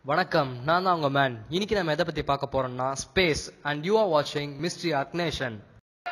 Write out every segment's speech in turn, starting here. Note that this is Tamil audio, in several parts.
வணக்கம் நான் தான் உங்க மேன் இன்னைக்கு நம்ம எதை பத்தி பார்க்க போறோம்னா ஸ்பேஸ் அண்ட் யூ ஆர் வாட்சிங் மிஸ்ட்ரி அக்னேஷன்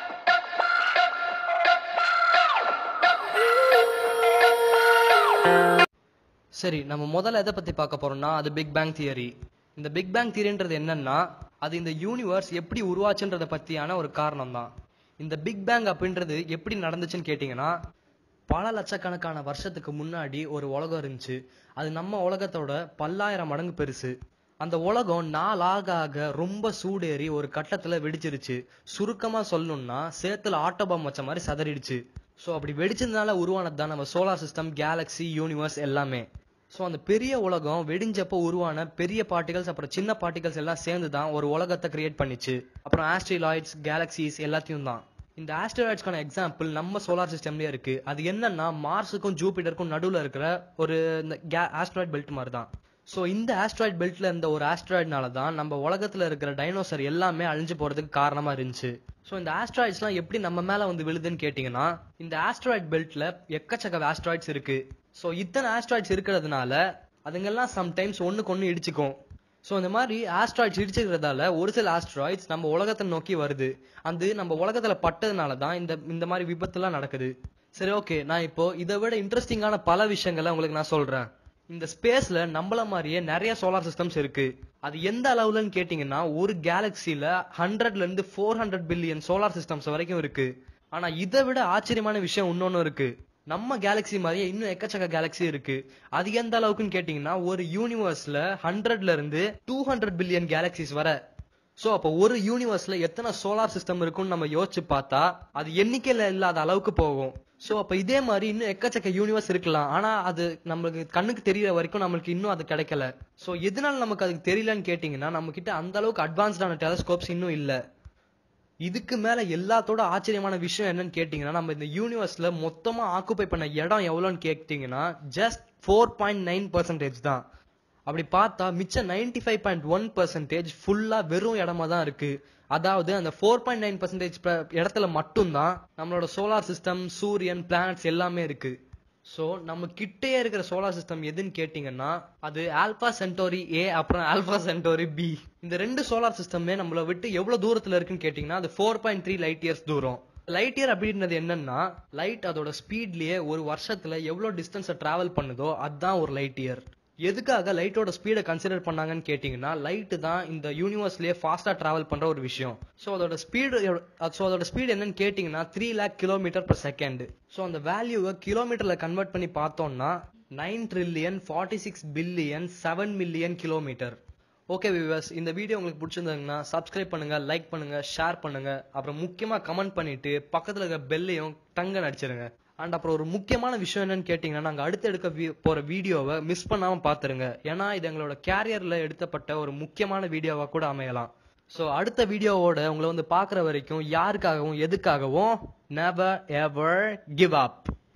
சரி நம்ம முதல்ல எதை பத்தி பார்க்க போறோம்னா அது பிக் பேங் தியரி இந்த பிக் பேங் தியரின்றது என்னன்னா அது இந்த யூனிவர்ஸ் எப்படி உருவாச்சுன்றத பத்தியான ஒரு காரணம் தான் இந்த பிக் பேங் அப்படின்றது எப்படி நடந்துச்சுன்னு கேட்டிங்கன்னா பல லட்சக்கணக்கான வருஷத்துக்கு முன்னாடி ஒரு உலகம் இருந்துச்சு அது நம்ம உலகத்தோட பல்லாயிரம் மடங்கு பெருசு அந்த உலகம் நாளாக ஆக ரொம்ப சூடேறி ஒரு கட்டத்துல வெடிச்சிருச்சு சுருக்கமா சொல்லணும்னா சேத்துல ஆட்டோபாம் வச்ச மாதிரி சதறிடுச்சு ஸோ அப்படி வெடிச்சதுனால உருவானது தான் நம்ம சோலார் சிஸ்டம் கேலக்ஸி யூனிவர்ஸ் எல்லாமே ஸோ அந்த பெரிய உலகம் வெடிஞ்சப்போ உருவான பெரிய பார்ட்டிகல்ஸ் அப்புறம் சின்ன பார்ட்டிகல்ஸ் எல்லாம் சேர்ந்து தான் ஒரு உலகத்தை கிரியேட் பண்ணிச்சு அப்புறம் ஆஸ்ட்ரிலாய்ட்ஸ் கேலக்சிஸ் எல்லாத்தையும் தான் இந்த ஆஸ்ட்ராய்ட்ஸ்க்கான எக்ஸாம்பிள் நம்ம சோலார் சிஸ்டம்லயே இருக்கு அது என்னன்னா மார்ஸுக்கும் ஜூபிட்டருக்கும் நடுவுல இருக்கிற ஒரு இந்த ஆஸ்ட்ராய்ட் பெல்ட் மாதிரி தான் ஸோ இந்த ஆஸ்ட்ராய்ட் பெல்ட்ல இருந்த ஒரு ஆஸ்ட்ராய்ட்னால தான் நம்ம உலகத்துல இருக்கிற டைனோசர் எல்லாமே அழிஞ்சு போறதுக்கு காரணமா இருந்துச்சு ஸோ இந்த ஆஸ்ட்ராய்ட்ஸ்லாம் எப்படி நம்ம மேல வந்து விழுதுன்னு கேட்டிங்கன்னா இந்த ஆஸ்ட்ராய்ட் பெல்ட்ல எக்கச்சக்க ஆஸ்ட்ராய்ட்ஸ் இருக்கு ஸோ இத்தனை ஆஸ்ட்ராய்ட்ஸ் இருக்கிறதுனால அதுங்கெல்லாம் சம்டைம்ஸ் ஒண்ணுக்கு ஒன்று இடிச்சுக்கும் ஸோ இந்த மாதிரி ஆஸ்ட்ராய்ட்ஸ் இடிச்சுக்கிறதால ஒரு சில ஆஸ்ட்ராய்ட்ஸ் நம்ம உலகத்தை நோக்கி வருது அது நம்ம உலகத்துல பட்டதுனால தான் இந்த இந்த மாதிரி விபத்துலாம் நடக்குது சரி ஓகே நான் இப்போ இதை விட இன்ட்ரெஸ்டிங்கான பல விஷயங்களை உங்களுக்கு நான் சொல்றேன் இந்த ஸ்பேஸ்ல நம்மள மாதிரியே நிறைய சோலார் சிஸ்டம்ஸ் இருக்கு அது எந்த அளவுலன்னு கேட்டீங்கன்னா ஒரு கேலக்சில ஹண்ட்ரட்ல இருந்து four hundred billion solar systems வரைக்கும் இருக்கு ஆனா இதை விட ஆச்சரியமான விஷயம் இன்னொன்னு இருக்கு நம்ம கேலக்ஸி மாதிரியே இன்னும் எக்கச்சக்க கேலக்ஸி இருக்கு அது எந்த அளவுக்குன்னு கேட்டீங்கன்னா ஒரு யூனிவர்ஸ்ல ஹண்ட்ரட்ல இருந்து டூ ஹண்ட்ரட் பில்லியன் கேலக்சிஸ் வர சோ அப்போ ஒரு யூனிவர்ஸ்ல எத்தனை சோலார் சிஸ்டம் இருக்கும்னு நம்ம யோசிச்சு பார்த்தா அது எண்ணிக்கையில இல்லாத அளவுக்கு போகும் சோ அப்ப இதே மாதிரி இன்னும் எக்கச்சக்க யூனிவர்ஸ் இருக்கலாம் ஆனா அது நம்மளுக்கு கண்ணுக்கு தெரியற வரைக்கும் நம்மளுக்கு இன்னும் அது கிடைக்கல சோ எதனால நமக்கு அதுக்கு தெரியலன்னு கேட்டீங்கன்னா நம்ம கிட்ட அந்த அளவுக்கு அட்வான்ஸ்டான டெலஸ்கோப்ஸ் இன்னும் இல்ல இதுக்கு மேல எல்லாத்தோட ஆச்சரியமான விஷயம் என்னன்னு கேட்டீங்கன்னா நம்ம இந்த யூனிவர்ஸ்ல மொத்தமா ஆக்குபை பண்ண இடம் எவ்வளோன்னு கேட்டீங்கன்னா just four point nine percentage தான் அப்படி பார்த்தா மிச்சம் ninety five point one percentage ஃபுல்லா வெறும் இடமா தான் இருக்கு அதாவது அந்த ஃபோர் பாயிண்ட் நைன் பர்சன்டேஜ் இடத்துல மட்டும்தான் நம்மளோட சோலார் சிஸ்டம் சூரியன் பிளானட்ஸ் எல்லாமே இருக்கு ஸோ நம்ம கிட்டே இருக்கிற சோலார் சிஸ்டம் எதுன்னு கேட்டிங்கன்னா அது ஆல்பா சென்டோரி ஏ அப்புறம் ஆல்பா சென்டோரி பி இந்த ரெண்டு சோலார் சிஸ்டமே நம்மள விட்டு எவ்வளவு தூரத்துல இருக்குன்னு கேட்டிங்கன்னா அது four point three light years தூரம் லைட் இயர் அப்படின்றது என்னன்னா லைட் அதோட ஸ்பீட்லயே ஒரு வருஷத்துல எவ்வளவு டிஸ்டன்ஸை டிராவல் பண்ணுதோ அதுதான் ஒரு லைட் இயர் எதுக்காக லைட்டோட ஸ்பீடை கன்சிடர் பண்ணாங்கன்னு கேட்டிங்கன்னா லைட்டு தான் இந்த யூனிவர்ஸ்லயே ஃபாஸ்டா டிராவல் பண்ற ஒரு விஷயம் ஸோ அதோட ஸ்பீடு ஸோ அதோட ஸ்பீடு என்னன்னு கேட்டிங்கன்னா three lakh kilometre per second so அந்த வேல்யூவை கிலோமீட்டர்ல கன்வெர்ட் பண்ணி பார்த்தோம்னா nine trillion forty six billion seven million kilometre okay viewers இந்த வீடியோ உங்களுக்கு பிடிச்சிருந்ததுங்கன்னா சப்ஸ்கிரைப் பண்ணுங்க லைக் பண்ணுங்க ஷேர் பண்ணுங்க அப்புறம் முக்கியமா கமெண்ட் பண்ணிட்டு பக்கத்துல இருக்க பெல்லையும் டங்க நடிச்சிருங்க அண்ட் அப்புறம் ஒரு முக்கியமான விஷயம் என்னன்னு கேட்டீங்கன்னா நாங்க அடுத்து எடுக்க வி- போற வீடியோவை மிஸ் பண்ணாம பாத்துருங்க ஏன்னா இது எங்களோட கேரியர்ல எடுத்தப்பட்ட ஒரு முக்கியமான வீடியோவா கூட அமையலாம் சோ அடுத்த வீடியோவோட உங்களை வந்து பாக்குற வரைக்கும் யாருக்காகவும் எதுக்காகவும் never ever give up